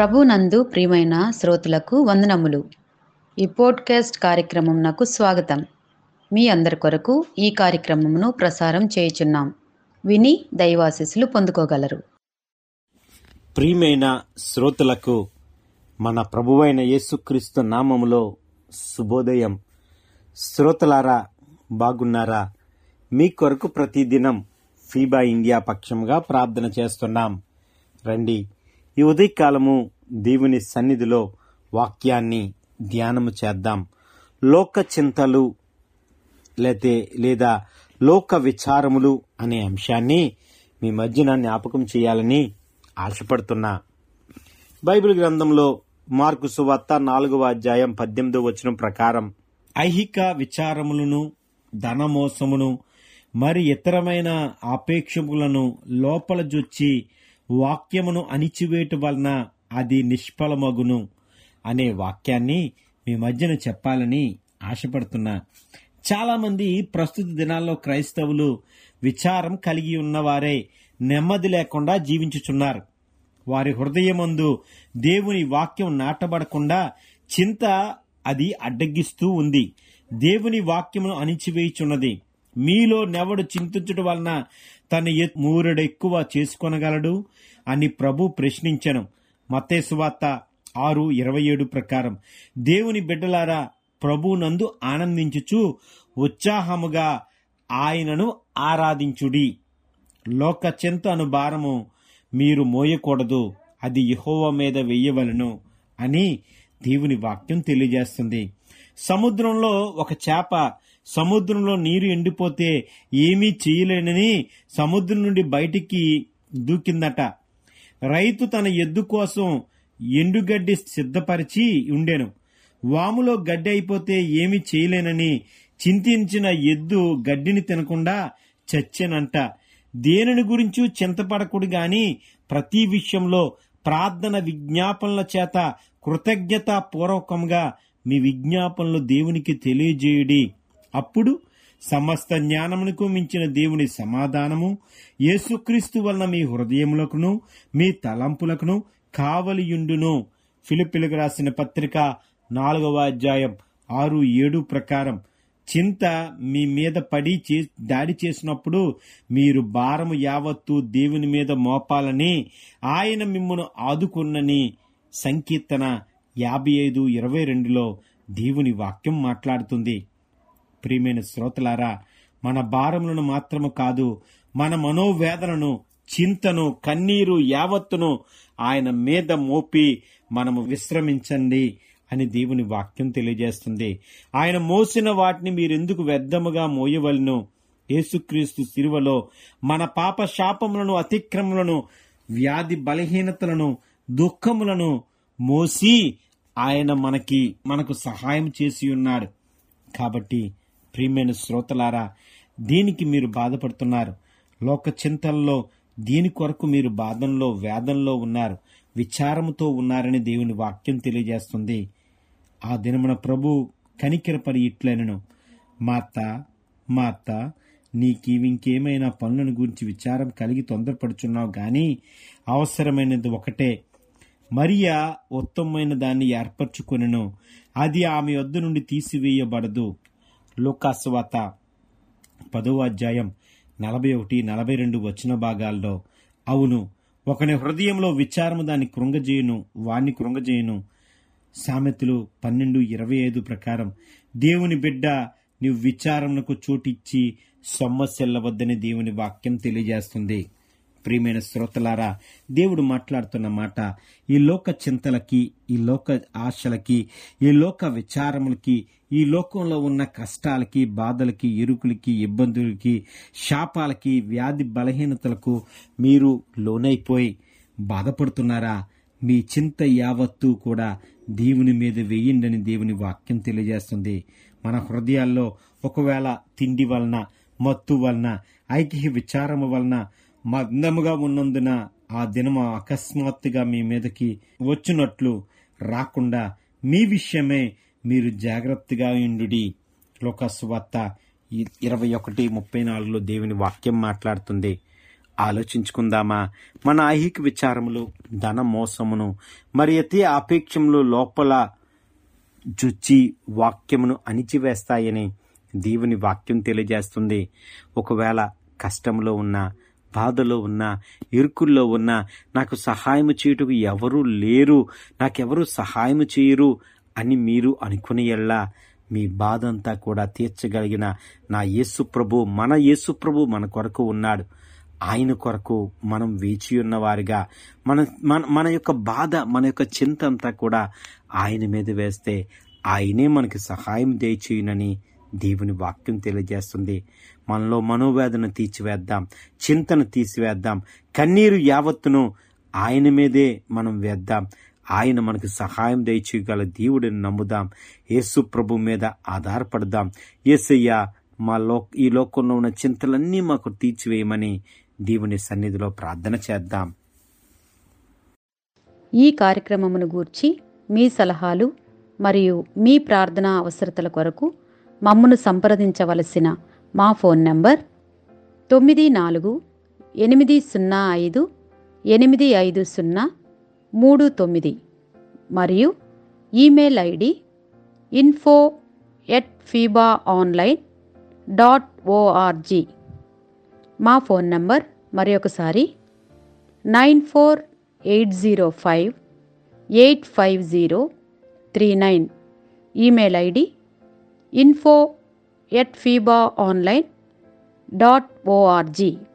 ప్రభునందు ప్రియమైన శ్రోతలకు వందనములు ఈ పోడ్కాస్ట్ కార్యక్రమం నాకు స్వాగతం మీ అందరి కొరకు ఈ కార్యక్రమమును ప్రసారం చేయుచున్నాం విని దైవాశీస్సులు పొందుకోగలరు ప్రియమైన శ్రోతలకు మన ప్రభువైన యేసుక్రీస్తు నామములో శుభోదయం శ్రోతలారా బాగున్నారా మీ కొరకు ప్రతిదినం ఫీబా ఇండియా పక్షంగా ప్రార్థన చేస్తున్నాం రండి ఈ ఉదయకాలము దేవుని సన్నిధిలో వాక్యాన్ని ధ్యానము చేద్దాం లోక చింతలు లేతే లేదా లోక విచారములు అనే అంశాన్ని మీ మధ్యన జ్ఞాపకం చేయాలని ఆశపడుతున్నా బైబిల్ గ్రంథంలో మార్కు సువార్త నాలుగవ అధ్యాయం పద్దెనిమిదో వచనం ప్రకారం ఐహిక విచారములను ధనమోసమును మరి ఇతరమైన ఆపేక్షములను లోపల జొచ్చి వాక్యమును అణిచివేయటం వలన అది నిష్ఫలమగును అనే వాక్యాన్ని మీ మధ్యన చెప్పాలని ఆశపడుతున్నా చాలా మంది ప్రస్తుత దినాల్లో క్రైస్తవులు విచారం కలిగి ఉన్నవారే నెమ్మది లేకుండా జీవించుచున్నారు వారి హృదయమందు దేవుని వాక్యం నాటబడకుండా చింత అది అడ్డగిస్తూ ఉంది దేవుని వాక్యమును అణిచివేయుచున్నది మీలో నెవడు చింతించడం వలన తన ఎ- మూరెడెక్కువ చేసుకొనగలడు అని ప్రభు ప్రశ్నించను మత్తేసువార్త ఆరు ఇరవై ఏడు ప్రకారం దేవుని బిడ్డలారా ప్రభునందు ఆనందించుచు ఉత్సాహముగా ఆయనను ఆరాధించుడి లోక చింత అను భారము మీరు మోయకూడదు అది యెహోవా మీద వెయ్యవలను అని దేవుని వాక్యం తెలియజేస్తుంది సముద్రంలో ఒక చేప సముద్రంలో నీరు ఎండిపోతే ఏమీ చేయలేనని సముద్రం నుండి బయటికి దూకిందట రైతు తన ఎద్దు కోసం ఎండుగడ్డి సిద్ధపరిచి ఉండెను వాములో గడ్డి అయిపోతే ఏమీ చేయలేనని చింతించిన ఎద్దు గడ్డిని తినకుండా చచ్చెనంట దేనిని గురించి చింతపడకుడు గాని ప్రతి విషయంలో ప్రార్థన విజ్ఞాపనల చేత కృతజ్ఞత పూర్వకంగా మీ విజ్ఞాపనలు దేవునికి తెలియజేయుడి అప్పుడు సమస్త జ్ఞానమునకు మించిన దేవుని సమాధానము యేసుక్రీస్తు వలన మీ హృదయములకును మీ తలంపులకును కావలియుండును ఫిలిపిలకు రాసిన పత్రిక నాలుగవ అధ్యాయం ఆరు ఏడు ప్రకారం చింత మీ మీద పడి చే దాడి చేసినప్పుడు మీరు భారము యావత్తు దేవుని మీద మోపాలని ఆయన మిమ్మను ఆదుకున్నని సంకీర్తన యాభై ఐదు ఇరవై రెండులో దేవుని వాక్యం మాట్లాడుతుంది ప్రియమైన శ్రోతలారా మన భారములను మాత్రము కాదు మన మనోవేదనను చింతను కన్నీరు యావత్తును ఆయన మీద మోపి మనము విశ్రమించండి అని దేవుని వాక్యం తెలియజేస్తుంది ఆయన మోసిన వాటిని మీరెందుకు వ్యర్థముగా మోయవలను యేసుక్రీస్తు శిలువలో మన పాప శాపములను అతిక్రమలను వ్యాధి బలహీనతలను దుఃఖములను మోసి ఆయన మనకి మనకు సహాయం చేసి ఉన్నాడు కాబట్టి ప్రియమైన శ్రోతలారా దీనికి మీరు బాధపడుతున్నారు లోక చింతల్లో దీని కొరకు మీరు బాధంలో వేదంలో ఉన్నారు విచారముతో ఉన్నారని దేవుని వాక్యం తెలియజేస్తుంది ఆ దినమున ప్రభు కనికిరపరి ఇట్లనను మాత మాత నీకు ఇంకేమైనా పనులను గురించి విచారం కలిగి తొందరపడుచున్నావు గాని అవసరమైనది ఒకటే మరియా ఉత్తమమైన దాన్ని ఏర్పరచుకొనెను అది ఆమె వద్ద నుండి తీసివేయబడదు లోకాస్వాత పదవ అధ్యాయం నలభై ఒకటి నలభై రెండు వచ్చిన భాగాల్లో అవును ఒకని హృదయంలో విచారము దాన్ని కృంగజేయును వాణ్ణి కృంగజేయును సామెతలు పన్నెండు ఇరవై ఐదు ప్రకారం దేవుని బిడ్డ నీవు విచారమునకు చోటిచ్చి సొమ్మసెల్లవద్దని దేవుని వాక్యం తెలియజేస్తుంది ప్రియమైన శ్రోతలారా దేవుడు మాట్లాడుతున్న మాట ఈ లోక చింతలకి ఈ లోక ఆశలకి ఈ లోక విచారములకి ఈ లోకంలో ఉన్న కష్టాలకి బాధలకి ఇరుకులకి ఇబ్బందులకి శాపాలకి వ్యాధి బలహీనతలకు మీరు లోనైపోయి బాధపడుతున్నారా మీ చింత యావత్తు కూడా దేవుని మీద వేయండని దేవుని వాక్యం తెలియజేస్తుంది మన హృదయాల్లో ఒకవేళ తిండి వలన మత్తు వలన ఐక్య విచారము వలన మగ్నముగా ఉన్నందున ఆ దినము అకస్మాత్తుగా మీ మీదకి వచ్చినట్లు రాకుండా మీ విషయమే మీరు జాగ్రత్తగా ఉండుడి లోకస్వార్త ఇరవై ఒకటి ముప్పై నాలుగులో దేవుని వాక్యం మాట్లాడుతుంది ఆలోచించుకుందామా మన ఐహిక విచారములు ధన మోసమును మరి అతి ఆపేక్షములు లోపల జుచ్చి వాక్యమును అణిచివేస్తాయని దేవుని వాక్యం తెలియజేస్తుంది ఒకవేళ కష్టంలో ఉన్నా బాధలో ఉన్నా ఇరుకుల్లో ఉన్నా నాకు సహాయం చేయుటకు ఎవరూ లేరు నాకెవరూ సహాయం చేయరు అని మీరు అనుకుని ఎల్లా మీ బాధ అంతా కూడా తీర్చగలిగిన నా యేసు ప్రభు మన యేసు ప్రభు మన కొరకు ఉన్నాడు ఆయన కొరకు మనం వేచి ఉన్నవారిగా మన మన మన యొక్క బాధ మన యొక్క చింత అంతా కూడా ఆయన మీద వేస్తే ఆయనే మనకి సహాయం దయచేయునని దేవుని వాక్యం తెలియజేస్తుంది మనలో మనోవేదన తీర్చివేద్దాం చింతను తీసివేద్దాం కన్నీరు యావత్తును ఆయన మీదే మనం వేద్దాం ఆయన మనకు సహాయం దయచేయగల దేవుడిని నమ్ముదాం యేసు ప్రభు మీద ఆధారపడదాం యేసయ్య మా లో ఈ లోకంలో ఉన్న చింతలన్నీ మాకు తీర్చివేయమని దేవుని సన్నిధిలో ప్రార్థన చేద్దాం ఈ కార్యక్రమమును గూర్చి మీ సలహాలు మరియు మీ ప్రార్థనా అవసరతల కొరకు మమ్మను సంప్రదించవలసిన మా ఫోన్ నంబర్ తొమ్మిది నాలుగు ఎనిమిది సున్నా ఐదు ఎనిమిది ఐదు సున్నా మూడు తొమ్మిది మరియు email ID info at FIBA online dot O R G మా ఫోన్ నంబర్ మరి ఒకసారి nine four eight zero five eight five zero three nine email ID info at FIBA online dot ORG